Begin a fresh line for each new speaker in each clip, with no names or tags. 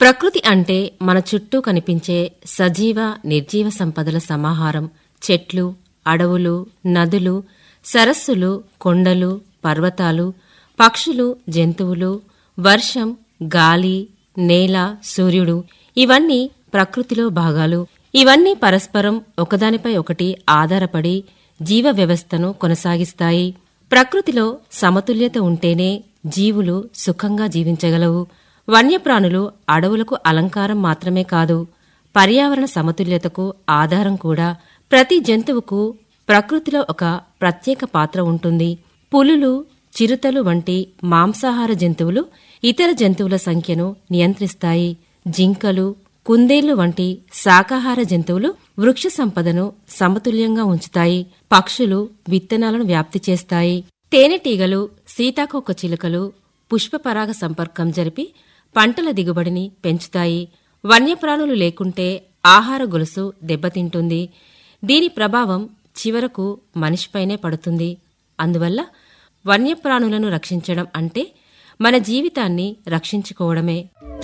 ప్రకృతి అంటే మన చుట్టూ కనిపించే సజీవ నిర్జీవ సంపదల సమాహారం చెట్లు అడవులు నదులు సరస్సులు కొండలు పర్వతాలు పక్షులు జంతువులు వర్షం గాలి నేల సూర్యుడు ఇవన్నీ ప్రకృతిలో భాగాలు ఇవన్నీ పరస్పరం ఒకదానిపై ఒకటి ఆధారపడి జీవ వ్యవస్థను కొనసాగిస్తాయి ప్రకృతిలో సమతుల్యత ఉంటేనే జీవులు సుఖంగా జీవించగలవు వన్యప్రాణులు అడవులకు అలంకారం మాత్రమే కాదు పర్యావరణ సమతుల్యతకు ఆధారం కూడా ప్రతి జంతువుకు ప్రకృతిలో ఒక ప్రత్యేక పాత్ర ఉంటుంది పులులు చిరుతలు వంటి మాంసాహార జంతువులు ఇతర జంతువుల సంఖ్యను నియంత్రిస్తాయి జింకలు కుందేళ్లు వంటి శాకాహార జంతువులు వృక్ష సంపదను సమతుల్యంగా ఉంచుతాయి పక్షులు విత్తనాలను వ్యాప్తి చేస్తాయి తేనెటీగలు సీతాకోక చిలుకలు పుష్పపరాగ సంపర్కం జరిపి పంటల దిగుబడిని పెంచుతాయి వన్యప్రాణులు లేకుంటే ఆహార గొలుసు దెబ్బతింటుంది దీని ప్రభావం చివరకు మనిషిపైనే పడుతుంది అందువల్ల వన్యప్రాణులను రక్షించడం అంటే మన జీవితాన్ని రక్షించుకోవడమే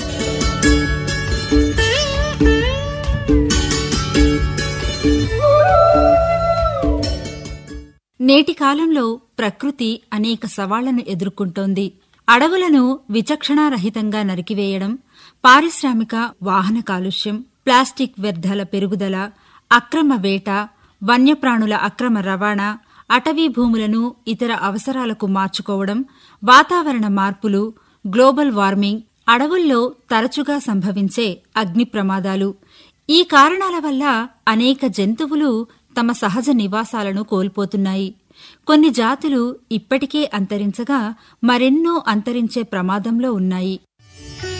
నేటి కాలంలో ప్రకృతి అనేక సవాళ్లను ఎదుర్కొంటోంది అడవులను విచక్షణారహితంగా నరికివేయడం పారిశ్రామిక వాహన కాలుష్యం ప్లాస్టిక్ వ్యర్థాల పెరుగుదల అక్రమ వేట వన్యప్రాణుల అక్రమ రవాణా అటవీ భూములను ఇతర అవసరాలకు మార్చుకోవడం వాతావరణ మార్పులు గ్లోబల్ వార్మింగ్ అడవుల్లో తరచుగా సంభవించే అగ్ని ప్రమాదాలు ఈ కారణాల వల్ల అనేక జంతువులు తమ సహజ నివాసాలను కోల్పోతున్నాయి కొన్ని జాతులు ఇప్పటికే అంతరించగా మరెన్నో అంతరించే ప్రమాదంలో ఉన్నాయి